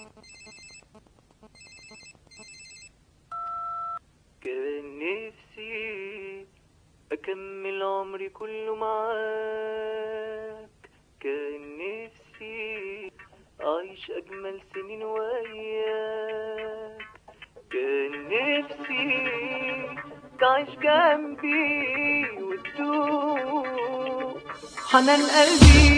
كان نفسي أكمل عمري كله معاك كان نفسي أعيش أجمل سنين وياك كان نفسي تعيش جنبي وتدوق حنان قلبي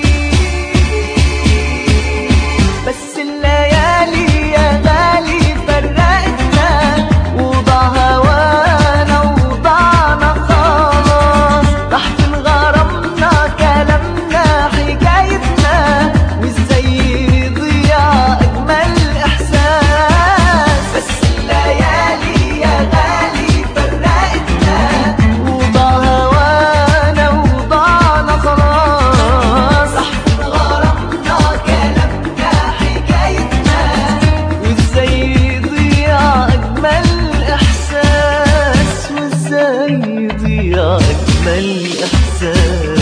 بس الليالي يا غالي فرقتنا وضع هوانا وضعنا خلاص راح في غرامنا كلامنا حكايتنا وازاي يضيع اجمل احساس بس الليالي يا غالي فرقتنا وضع هوانا وضعنا خلاص راح في غرامنا كلامنا حكايتنا وازاي يضيع اجمل احساس وازاي يضيع اجمل احساس